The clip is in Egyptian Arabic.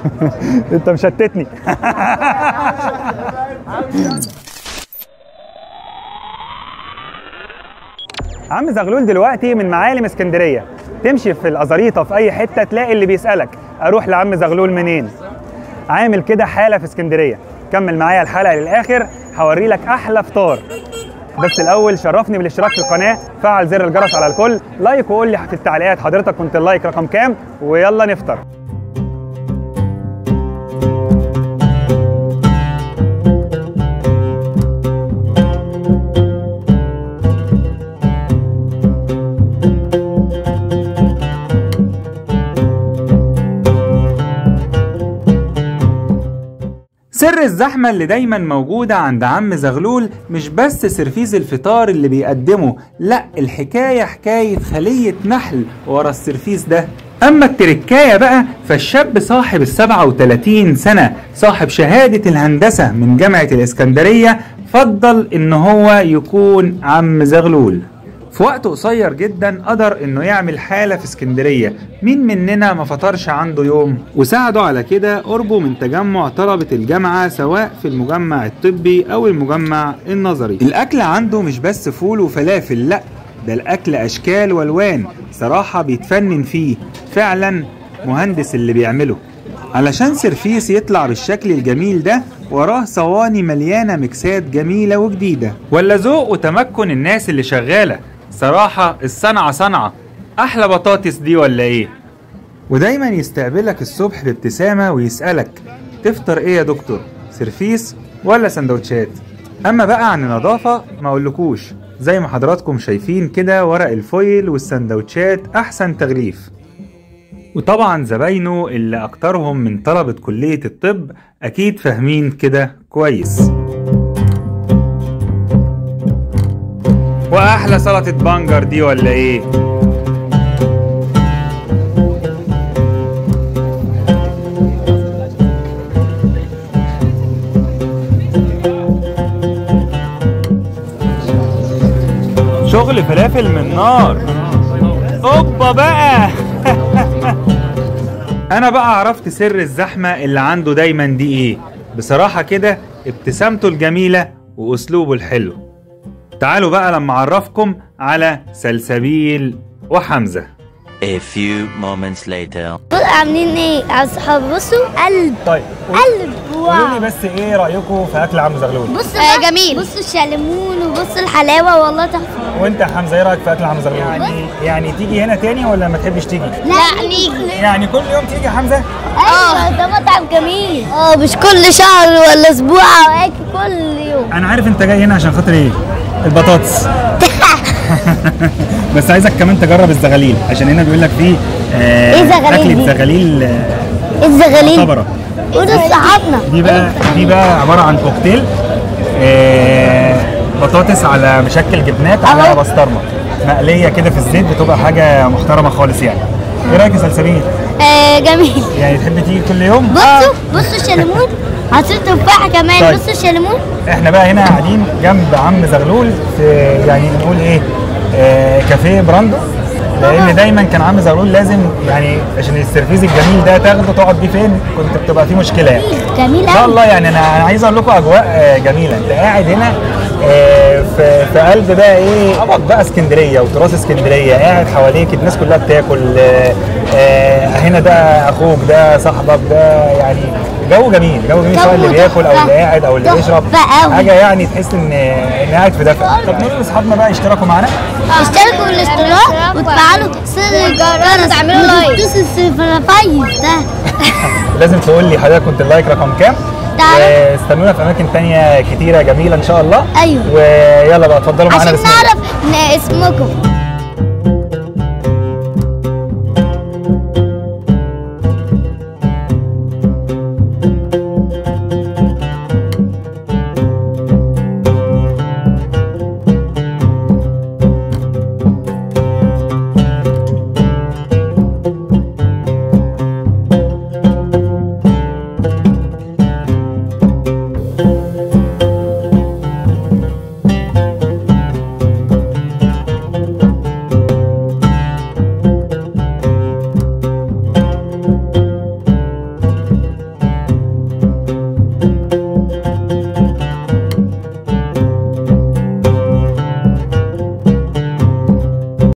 انت مشتتني عم زغلول دلوقتي من معالم اسكندريه تمشي في الازاريطه في اي حته تلاقي اللي بيسالك اروح لعم زغلول منين عامل كده حاله في اسكندريه كمل معايا الحلقه للاخر هوري لك احلى فطار بس الاول شرفني بالاشتراك في القناه فعل زر الجرس على الكل لايك وقول لي في التعليقات حضرتك كنت اللايك رقم كام ويلا نفطر سر الزحمة اللي دايما موجودة عند عم زغلول مش بس سرفيز الفطار اللي بيقدمه لا الحكاية حكاية خلية نحل ورا السرفيز ده أما التركاية بقى فالشاب صاحب السبعة وتلاتين سنة صاحب شهادة الهندسة من جامعة الإسكندرية فضل إن هو يكون عم زغلول في وقت قصير جدا قدر انه يعمل حالة في اسكندرية مين مننا ما فطرش عنده يوم وساعده على كده قربه من تجمع طلبة الجامعة سواء في المجمع الطبي او المجمع النظري الاكل عنده مش بس فول وفلافل لا ده الاكل اشكال والوان صراحة بيتفنن فيه فعلا مهندس اللي بيعمله علشان سرفيس يطلع بالشكل الجميل ده وراه صواني مليانة ميكسات جميلة وجديدة ولا ذوق وتمكن الناس اللي شغالة صراحة الصنعة صنعة أحلى بطاطس دي ولا إيه؟ ودايما يستقبلك الصبح بابتسامة ويسألك تفطر إيه يا دكتور؟ سرفيس ولا سندوتشات؟ أما بقى عن النظافة ما أقولكوش زي ما حضراتكم شايفين كده ورق الفويل والسندوتشات أحسن تغليف وطبعا زباينه اللي أكترهم من طلبة كلية الطب أكيد فاهمين كده كويس وأحلى سلطة بنجر دي ولا إيه؟ شغل فلافل من نار اوبا بقى انا بقى عرفت سر الزحمه اللي عنده دايما دي ايه بصراحه كده ابتسامته الجميله واسلوبه الحلو تعالوا بقى لما اعرفكم على سلسبيل وحمزه A few moments later. دول عاملين ايه يا اصحاب بصوا قلب طيب قلب قولوا لي واو بس ايه رايكم في اكل عم زغلول بصوا آه جميل بصوا الشاليمون وبصوا الحلاوه والله تحفه وانت يا حمزه ايه رايك في اكل عم زغلول يعني يعني تيجي هنا تاني ولا ما تحبش تيجي لا نيجي يعني كل يوم تيجي يا حمزه اه ده مطعم جميل اه مش كل شهر ولا اسبوع او اكل كل يوم انا عارف انت جاي هنا عشان خاطر ايه البطاطس بس عايزك كمان تجرب الزغاليل عشان هنا بيقول لك فيه آه إيه زغاليل اكله دي؟ زغاليل آه، الزغاليل طبره قول لصحابنا دي بقى دي بقى عباره عن كوكتيل آه بطاطس على مشكل جبنات على أهو. بسطرمه مقليه كده في الزيت بتبقى حاجه محترمه خالص يعني ايه رايك يا سلسبيل آه جميل يعني تحب تيجي كل يوم بصوا بصوا الشاليمون عصير تفاحه كمان طيب. بصوا الشاليمون احنا بقى هنا قاعدين جنب عم زغلول في يعني نقول ايه آه كافيه براندو لان دايما كان عم زغلول لازم يعني عشان السيرفيس الجميل ده تاخده تقعد بيه فين كنت بتبقى فيه مشكله يعني جميل ان شاء قوي الله يعني انا أنا عايز اقول لكم اجواء آه، جميله انت قاعد هنا آه، في في قلب بقى ايه قبض بقى اسكندريه وتراث اسكندريه قاعد حواليك الناس كلها بتاكل آه، آه، هنا ده اخوك ده صاحبك ده يعني جو جميل جو جميل سواء اللي جو بياكل او اللي تحفة. قاعد او اللي تحفة بيشرب أوي. حاجه يعني تحس ان ان قاعد في دفء طب نقول لاصحابنا بقى يشتركوا معانا اشتركوا بالاشتراك وتفعلوا صير الجرس تعملوا لايك وتدوسوا السفرفايز ده لازم تقول لي حضرتك كنت اللايك رقم كام تعالوا. واستنونا في اماكن تانية كتيره جميله ان شاء الله أيوة. ويلا بقى اتفضلوا معانا عشان بسم الله نعرف ن- اسمكم